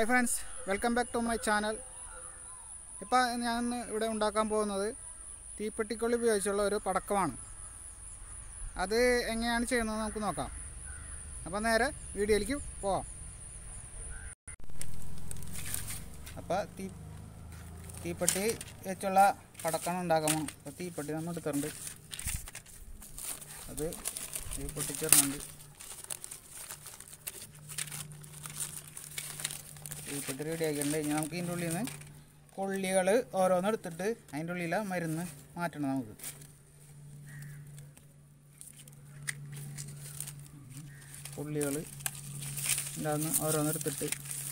Hi friends welcome back to my channel ഇപ്പോൾ ഞാൻ ഇന്ന് ഇവിടെ ഉണ്ടാക്കാൻ പോകുന്നത് തീപ്പെട്ടിക്കൊള്ളി ഉപയോഗിച്ചുള്ള ഒരു പടക്കമാണ് അത് എങ്ങനെയാണ് ചെയ്യുന്നത് നമുക്ക് നോക്കാം അപ്പോൾ നേരെ വീഡിയോയിലേക്ക് പോവാം അപ്പോൾ തീ തീപ്പെട്ടി വെച്ചുള്ള പടക്കമാണ് ഉണ്ടാക്കാൻ പോകുന്നത് അപ്പോൾ തീപ്പെട്ടി നമ്മൾ എടുത്തിട്ടുണ്ട് അത് തീപ്പെട്ടി ചേർന്നുണ്ട് തീപ്പെട്ടി റെഡി ആക്കിയിട്ടുണ്ട് ഇനി നമുക്ക് ഇതിൻ്റെ ഉള്ളിൽ നിന്ന് കൊള്ളികൾ ഓരോന്ന് എടുത്തിട്ട് അതിൻ്റെ ഉള്ളിലെ മരുന്ന് മാറ്റണം നമുക്ക് കൊള്ളികൾ ഉണ്ടാകുന്ന ഓരോന്ന് എടുത്തിട്ട്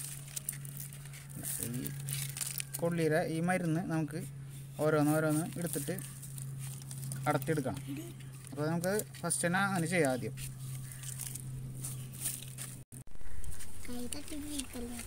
ഈ കൊള്ളിയുടെ ഈ മരുന്ന് നമുക്ക് ഓരോന്ന് ഓരോന്ന് എടുത്തിട്ട് അടത്തിയെടുക്കണം അപ്പോൾ നമുക്ക് ഫസ്റ്റ് തന്നെ അങ്ങനെ ചെയ്യാം ആദ്യം കൈ തട്ടി വീക്കല്ലേ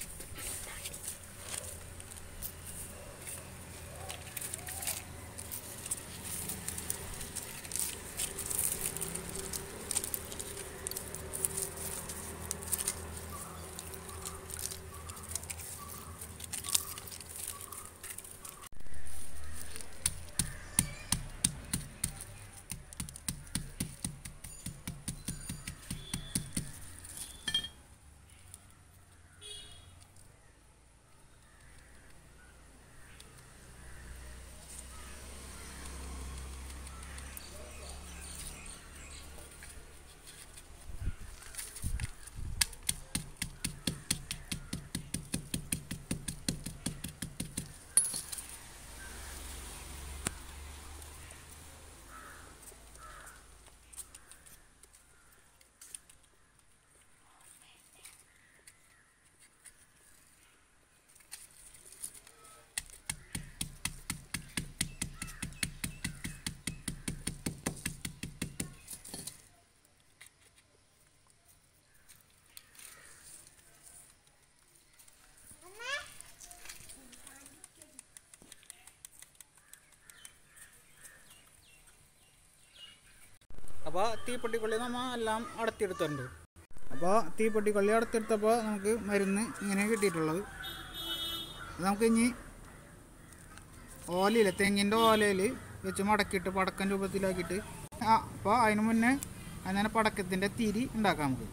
അപ്പോൾ തീപ്പെട്ടിക്കൊള്ളി നമ്മൾ എല്ലാം അടത്തിയെടുത്തിട്ടുണ്ട് അപ്പോൾ തീപ്പെട്ടിക്കൊള്ളി അടത്തിയെടുത്തപ്പോൾ നമുക്ക് മരുന്ന് ഇങ്ങനെ കിട്ടിയിട്ടുള്ളത് അത് നമുക്ക് ഇനി ഓലയിൽ തെങ്ങിൻ്റെ ഓലയിൽ വെച്ച് മടക്കിയിട്ട് പടക്കം രൂപത്തിലാക്കിയിട്ട് ആ അപ്പോൾ അതിന് മുന്നേ അങ്ങനെ പടക്കത്തിൻ്റെ തിരി ഉണ്ടാക്കാം നമുക്ക്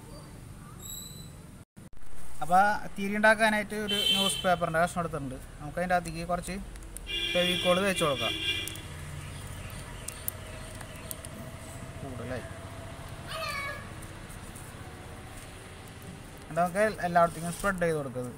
അപ്പോൾ തിരി ഉണ്ടാക്കാനായിട്ട് ഒരു ന്യൂസ് പേപ്പറിൻ്റെ കഷ്ണം എടുത്തിട്ടുണ്ട് നമുക്ക് അതിൻ്റെ അകത്തേക്ക് കുറച്ച് ഫെവിക്കോൾ തേച്ച് കൊടുക്കാം കൂടുതലായി എന്നിട്ട് നമുക്ക് എല്ലായിടത്തേക്കും സ്പ്രെഡ് ചെയ്ത് കൊടുക്കുന്നത്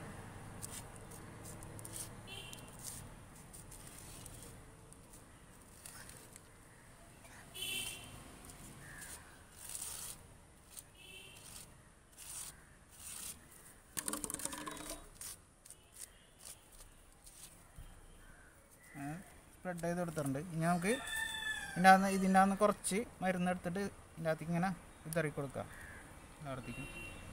സ്പ്രെഡ് ചെയ്ത് കൊടുത്തിട്ടുണ്ട് ഇനി നമുക്ക് ഇതിൻ്റെ അകത്ത് ഇതിൻ്റെ അകത്ത് കുറച്ച് മരുന്ന് എടുത്തിട്ട് ഇതിൻ്റെ അകത്തേക്ക് ഇങ്ങനെ വിതറി കൊടുക്കാം എല്ലായിടത്തേക്കും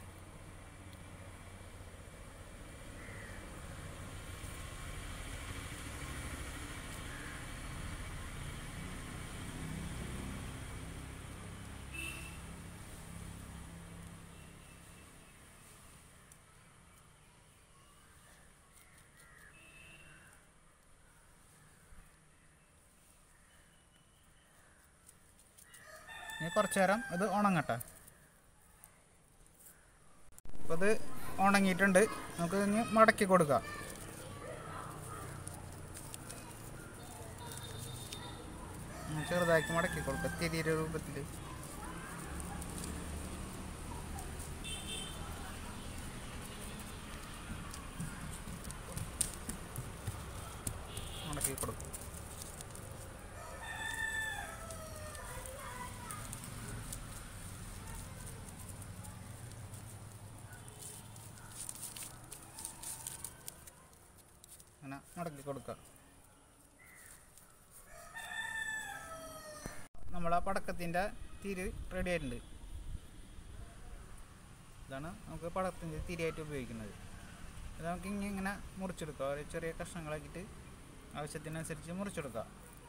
ഇനി കുറച്ച് നേരം ഇത് ഉണങ്ങട്ടെ അപ്പോൾ ഇത് ഉണങ്ങിയിട്ടുണ്ട് നമുക്ക് ഇനി മടക്കി കൊടുക്കാം ഇനി ചെറുതാക്കി മടക്കി കൊടുക്കാം തിരിയുടെ രൂപത്തിൽ മടക്കി കൊടുക്കും അങ്ങനെ മടക്കി കൊടുക്കുക നമ്മളെ പടക്കത്തിൻ്റെ തിരി റെഡി ആയിട്ടുണ്ട് ഇതാണ് നമുക്ക് പടക്കത്തിൻ്റെ തിരിയായിട്ട് ഉപയോഗിക്കുന്നത് ഇത് നമുക്ക് ഇങ്ങനെ ഇങ്ങനെ മുറിച്ചെടുക്കാം ഒരു ചെറിയ കഷ്ണങ്ങളാക്കിയിട്ട് ആവശ്യത്തിനനുസരിച്ച് മുറിച്ചെടുക്കാം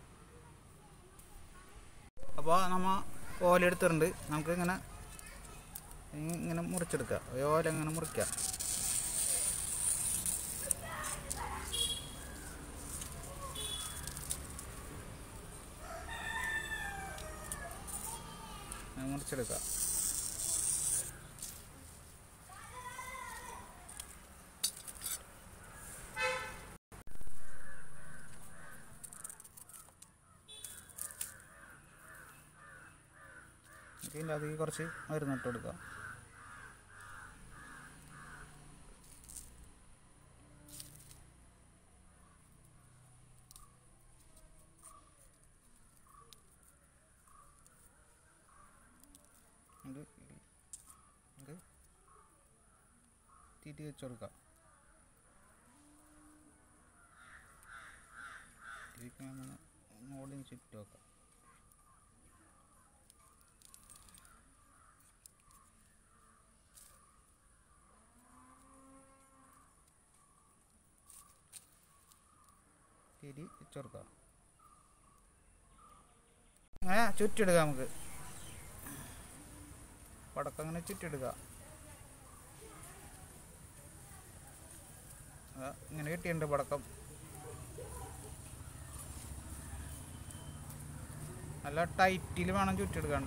അപ്പോൾ നമ്മൾ ഓല എടുത്തിട്ടുണ്ട് നമുക്ക് ഇങ്ങനെ ഇങ്ങനെ മുറിച്ചെടുക്കുക ഓല ഇങ്ങനെ മുറിക്കാം അത് മുറിച്ചെടുക്കുക ഇതിൻ്റെ അതിൽ കുറച്ച് മരുന്നിട്ട് കൊടുക്കുക ഇത് ഇത് തീറ്റി വെച്ച് കൊടുക്കുക ഇതിലേക്ക് നമ്മൾ മോളിന് ചുറ്റും വെക്കാം തിരി വെച്ച് കൊടുക്കാം അങ്ങനെ ചുറ്റിടുക നമുക്ക് പടക്കം അങ്ങനെ ചുറ്റിടുക ആ, ഇങ്ങനെ കിട്ടിയിട്ടുണ്ട് പടക്കം നല്ല ടൈറ്റിൽ വേണം ചുറ്റിയെടുക്കണ്ട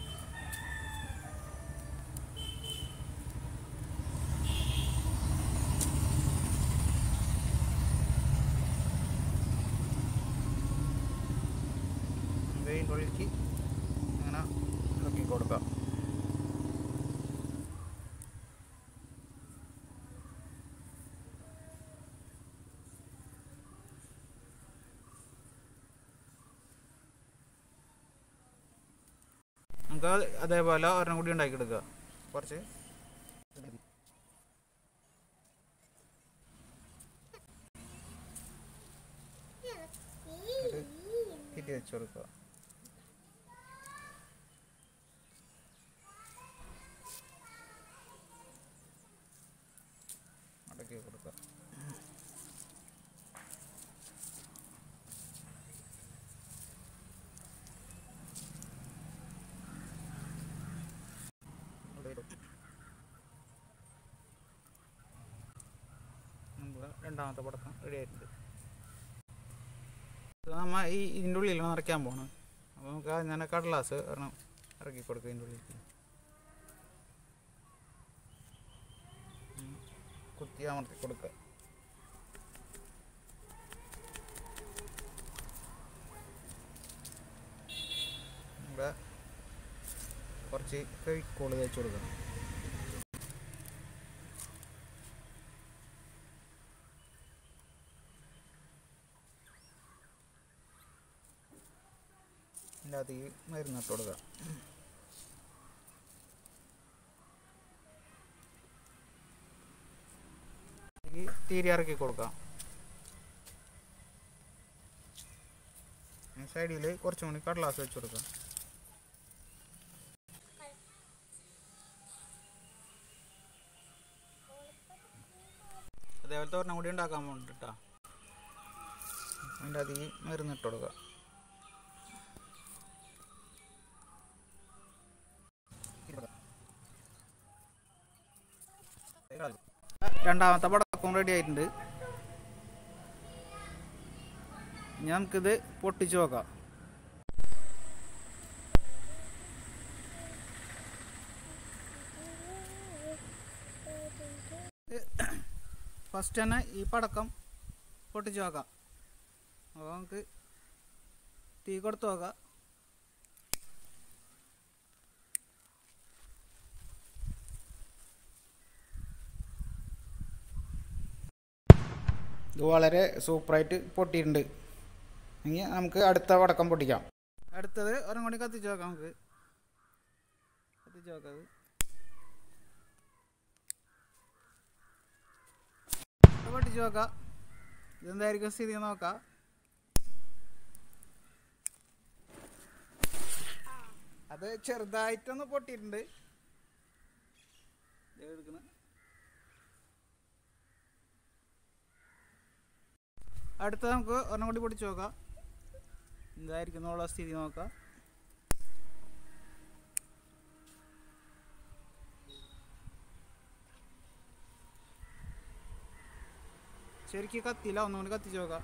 ഇതിൻ്റെ ഉള്ളിലേക്ക് അങ്ങനെ ഇളക്കി കൊടുക്കാം നമുക്ക് അത് അതേപോലെ ഒരെണ്ണം കൂടി ഉണ്ടാക്കിയെടുക്കുക കുറച്ച് കിറ്റി വെച്ച് കൊടുക്കുക അടക്കി കൊടുക്കുക ഇവിടെ ഇടും. നമ്മുടെ രണ്ടാമത്തെ പടക്കം റെഡി ആയിട്ടുണ്ട് ഇത് നമ്മ ഈ ഇതിൻ്റെ ഉള്ളിലാണ് നിറയ്ക്കാൻ പോകണം അപ്പോൾ നമുക്ക് ഞാൻ കടലാസ് ഒരെണ്ണം ഇറക്കി കൊടുക്കുക ഇതിൻ്റെ ഉള്ളിലേക്ക് ഉം. കുത്തി അമർത്തി കൊടുക്കുക ഇവിടെ കുറച്ച് ഫെവിക്കോള് തേച്ച് കൊടുക്കണം ഇതിൻ്റെ അകത്ത് ഈ മരുന്ന് ഇട്ട് കൊടുക്കുക ഈ തീരി ഇറക്കി കൊടുക്കാം സൈഡിൽ കുറച്ചും കൂടി കടലാസ് വെച്ച് കൊടുക്കാം അതേപോലത്തെ ഒരെണ്ണം കൂടി ഉണ്ടാക്കാൻ പോകുന്നുണ്ട് കേട്ടോ അതിൻ്റെ അതിൽ മരുന്ന് ഇട്ട് കൊടുക്കുക രണ്ടാമത്തെ പടക്കം റെഡി ആയിട്ടുണ്ട് ഇനി നമുക്കിത് പൊട്ടിച്ച് നോക്കാം ഫസ്റ്റ് തന്നെ ഈ പടക്കം പൊട്ടിച്ച് നോക്കാം അപ്പോൾ നമുക്ക് തീ കൊടുത്ത് നോക്കാം ഇത് വളരെ സൂപ്പറായിട്ട് പൊട്ടിയിട്ടുണ്ട് ഇനി നമുക്ക് അടുത്ത പടക്കം പൊട്ടിക്കാം അടുത്തത് ഒരെണ്ണം കൂടി കത്തിച്ച് നോക്കാം നമുക്ക് കത്തിച്ച് നോക്കാം അത് ഇത് പൊട്ടിച്ച് നോക്കാം ഇതെന്തായിരിക്കും സ്ഥിതി എന്ന് നോക്കാം അത് ചെറുതായിട്ടൊന്ന് പൊട്ടിയിട്ടുണ്ട് ദേ എടുക്കണ് അടുത്ത നമുക്ക് ഒരെണ്ണം കൂടി പൊട്ടിച്ച് നോക്കാം എന്തായിരിക്കും എന്നുള്ള സ്ഥിതി നോക്കാം ശരിക്കും കത്തിയില്ല ഒന്നുകൂടി കത്തിച്ച് നോക്കാം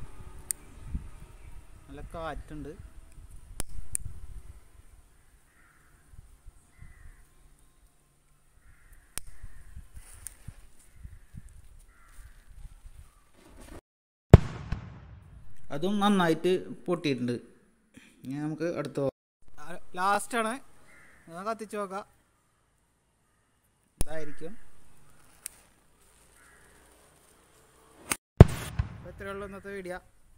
നല്ല കാറ്റുണ്ട് അതും നന്നായിട്ട് പൊട്ടിയിട്ടുണ്ട് ഇനി നമുക്ക് അടുത്ത ലാസ്റ്റാണ് നമുക്ക് കത്തിച്ച് നോക്കാം ഇതായിരിക്കും അപ്പോൾ ഇത്രയേ ഉള്ളൂ ഇന്നത്തെ വീഡിയോ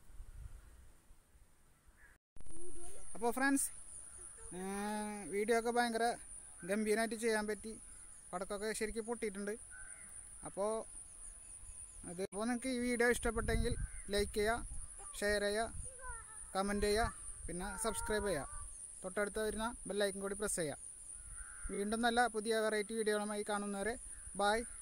അപ്പോൾ ഫ്രണ്ട്സ് വീഡിയോ ഒക്കെ ഭയങ്കര ഗംഭീരമായിട്ട് ചെയ്യാൻ പറ്റി പടക്കമൊക്കെ ശരിക്കും പൊട്ടിയിട്ടുണ്ട് അപ്പോൾ അത് അപ്പോൾ നിങ്ങൾക്ക് ഈ വീഡിയോ ഇഷ്ടപ്പെട്ടെങ്കിൽ ലൈക്ക് ചെയ്യുക ഷെയർ ചെയ്യുക കമൻറ്റ് ചെയ്യുക പിന്നെ സബ്സ്ക്രൈബ് ചെയ്യുക തൊട്ടടുത്ത് വരുന്ന ബെല്ലൈക്കൻ കൂടി പ്രസ് ചെയ്യുക വീണ്ടും നല്ല പുതിയ വെറൈറ്റി വീഡിയോകളുമായി കാണുന്നവരെ ബായ്